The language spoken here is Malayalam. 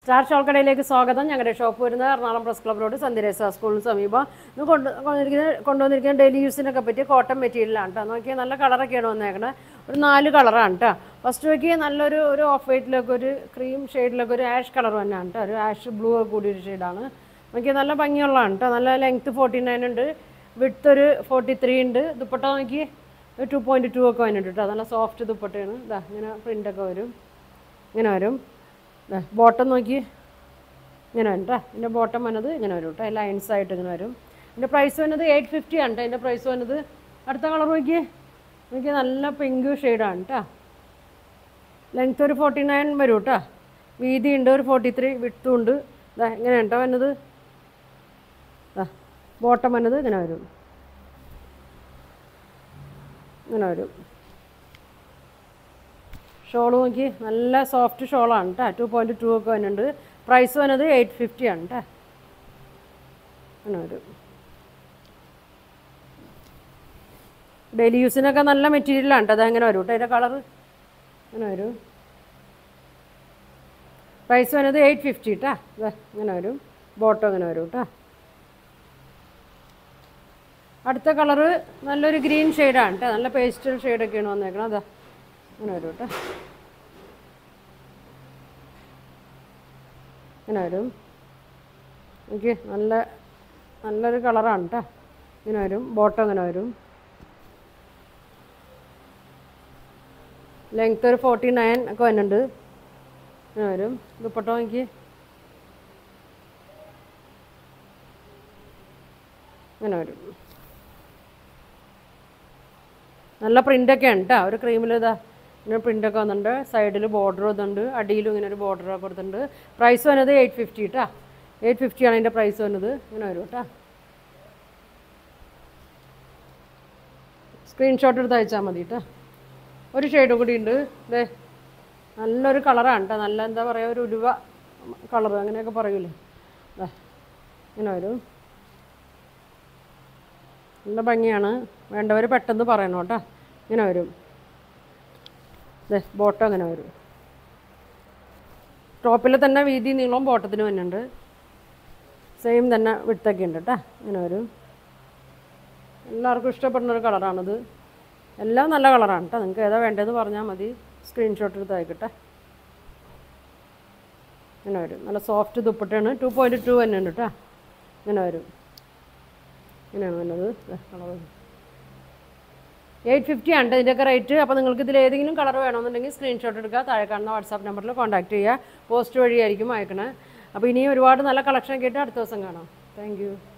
സ്റ്റാർ ഷോൾക്കടയിലേക്ക് സ്വാഗതം ഞങ്ങളുടെ ഷോപ്പ് വരുന്നത് എറണാകുളം പ്രസ് ക്ലബ് റോഡ് സന്ധ്യരേസ സ്കൂളിന് സമീപം ഇന്ന് കൊണ്ട് കൊണ്ടിരിക്കുന്ന കൊണ്ടുവന്നിരിക്കുന്ന ഡെയിലി യൂസിനൊക്കെ പറ്റിയ കോട്ടൺ മെറ്റീരിയലാണ് കേട്ടോ നോക്കിയാൽ നല്ല കളറൊക്കെയാണ് വന്നേക്കണത് ഒരു നാല് കളറാണ് കേട്ടോ ഫസ്റ്റ് നോക്കി നല്ലൊരു ഒരു ഓഫ് വൈറ്റിലൊക്കെ ഒരു ക്രീം ഷെയ്ഡിലൊക്കെ ഒരു ആഷ് കളർ തന്നെയാണ് കേട്ടോ ഒരു ആഷ് ബ്ലൂ ഒക്കെ കൂടി ഒരു ഷെയ്ഡാണ് നോക്കിയാൽ നല്ല ഭംഗിയുള്ളതാണ് കേട്ടോ നല്ല ലെങ്ത്ത് ഫോർട്ടി നയൻ ഉണ്ട് വിഡ്ത്ത് ഒരു ഫോർട്ടി ത്രീ ഉണ്ട് ദുപ്പട്ട നോക്കി ഒരു ടു പോയിൻറ്റ് ടു ഒക്കെ വന്നിട്ടുണ്ട് കേട്ടോ നല്ല സോഫ്റ്റ് ദുപ്പട്ടയാണ് ഇതാ ഇങ്ങനെ പ്രിൻ്റൊക്കെ വരും ഇങ്ങനെ വരും ബോട്ടം നോക്കി ഇങ്ങനെ വരും കേട്ടോ ഇതിൻ്റെ ബോട്ടം വന്നത് ഇങ്ങനെ വരും കേട്ടോ ലൈൻസ് ആയിട്ട് ഇങ്ങനെ വരും ഇതിൻ്റെ പ്രൈസ് വന്നത് എയ്റ്റ് ഫിഫ്റ്റി ആണ് കേട്ടോ ഇതിൻ്റെ പ്രൈസ് വന്നത് അടുത്ത കളർ നോക്കി നോക്കി നല്ല പിങ്ക് ഷെയ്ഡാണ് കേട്ടോ ലെങ്ത് ഒരു ഫോർട്ടി നയൻ വരും കേട്ടോ വീതി ഉണ്ട് ഒരു ഫോർട്ടി ത്രീ വിട്ടും ഉണ്ട് ഇതാ ഇങ്ങനെ കേട്ടോ വന്നത് ഇതാ ബോട്ടം വന്നത് ഇങ്ങനെ വരും ഇങ്ങനെ വരും ഷോൾ നോക്കി നല്ല സോഫ്റ്റ് ഷോളാണ് കേട്ടോ ടു പോയിൻറ്റ് ടു ഒക്കെ വരുന്നുണ്ട് പ്രൈസ് വന്നത് എയ്റ്റ് ഫിഫ്റ്റി ആണ് കേട്ടോ അങ്ങനെ വരും ഡെയിലി യൂസിനൊക്കെ നല്ല മെറ്റീരിയലാണ് കേട്ടോ അതങ്ങനെ വരും കേട്ടോ അതിൻ്റെ കളറ് അങ്ങനെ വരും പ്രൈസ് വരുന്നത് എയ്റ്റ് ഫിഫ്റ്റി കേട്ടോ ഇതാ ഇങ്ങനെ വരും ബോട്ടം ഇങ്ങനെ വരും കേട്ടോ അടുത്ത കളറ് നല്ലൊരു ഗ്രീൻ ഷെയ്ഡാണ് കേട്ടോ നല്ല പേസ്റ്റൽ ഷെയ്ഡൊക്കെയാണ് വന്നേക്കണം അതാ ഇങ്ങനെ വരും കേട്ടോ ഇങ്ങനെ വരും എനിക്ക് നല്ല നല്ലൊരു കളറാണ് കേട്ടോ ഇങ്ങനെ വരും ബോട്ടം ഇങ്ങനെ വരും ലെങ്ത് ഒരു ഫോർട്ടി നയൻ ഒക്കെ വരുന്നുണ്ട് ഇങ്ങനെ വരും ദുപ്പട്ടോ എനിക്ക് ഇങ്ങനെ വരും നല്ല പ്രിൻ്റൊക്കെയാണ് കേട്ടോ ഒരു ക്രീമിൽ ഇതാ ഇങ്ങനെ പ്രിൻ്റൊക്കെ വന്നിട്ടുണ്ട് സൈഡിൽ ബോർഡർ വന്നിട്ടുണ്ട് അടിയിലും ഇങ്ങനെ ഒരു ബോർഡറൊക്കെ കൊടുത്തിട്ടുണ്ട് പ്രൈസ് വന്നത് എയ്റ്റ് ഫിഫ്റ്റി കേട്ടോ എയ്റ്റ് ഫിഫ്റ്റിയാണ് അതിൻ്റെ പ്രൈസ് വന്നത് ഇങ്ങനെ വരും കേട്ടോ സ്ക്രീൻഷോട്ട് എടുത്ത് അയച്ചാൽ മതി കേട്ടോ ഒരു ഷെയ്ഡും കൂടി ഉണ്ട് ഇതേ നല്ലൊരു കളറാണ് കേട്ടോ നല്ല എന്താ പറയുക ഒരു ഉലുവ കളർ അങ്ങനെയൊക്കെ പറയൂലേ ദാ ഇങ്ങനെ വരും നല്ല ഭംഗിയാണ് വേണ്ടവർ പെട്ടെന്ന് പറയണം കേട്ടോ ഇങ്ങനെ വരും ദേ ബോട്ടം അങ്ങനെ വരും ടോപ്പിൽ തന്നെ വീതി നീളവും ബോട്ടത്തിന് വന്നുണ്ട് സെയിം തന്നെ വിട്ടൊക്കെ ഉണ്ട് കേട്ടോ ഇങ്ങനെ വരും എല്ലാവർക്കും ഇഷ്ടപ്പെടുന്ന ഒരു കളറാണിത് എല്ലാം നല്ല കളറാണ് കേട്ടോ നിങ്ങൾക്ക് ഏതാ വേണ്ടതെന്ന് പറഞ്ഞാൽ മതി സ്ക്രീൻഷോട്ട് എടുത്ത് അയക്കട്ടെ ഇങ്ങനെ വരും നല്ല സോഫ്റ്റ് ദുപ്പട്ടയാണ് ടു പോയിൻറ്റ് ടു തന്നെ ഉണ്ട് കേട്ടോ ഇങ്ങനെ വരും ഇങ്ങനെയാണ് വന്നത് കളർ എയ്റ്റ് ഫിഫ്റ്റി ആണ് ഇതിൻ്റെയൊക്കെ റേറ്റ് അപ്പോൾ നിങ്ങൾക്ക് ഇതിൽ ഏതെങ്കിലും കളർ വേണമെന്നുണ്ടെങ്കിൽ സ്ക്രീൻഷോട്ട് എടുക്കുക താഴെ കാണുന്ന വാട്സാപ്പ് നമ്പറിൽ കോൺടാക്ട് ചെയ്യുക പോസ്റ്റ് വഴിയായിരിക്കും അയക്കണേ അപ്പോൾ ഇനിയും ഒരുപാട് നല്ല കളക്ഷൻ കേട്ട് അടുത്ത ദിവസം കാണാം താങ്ക്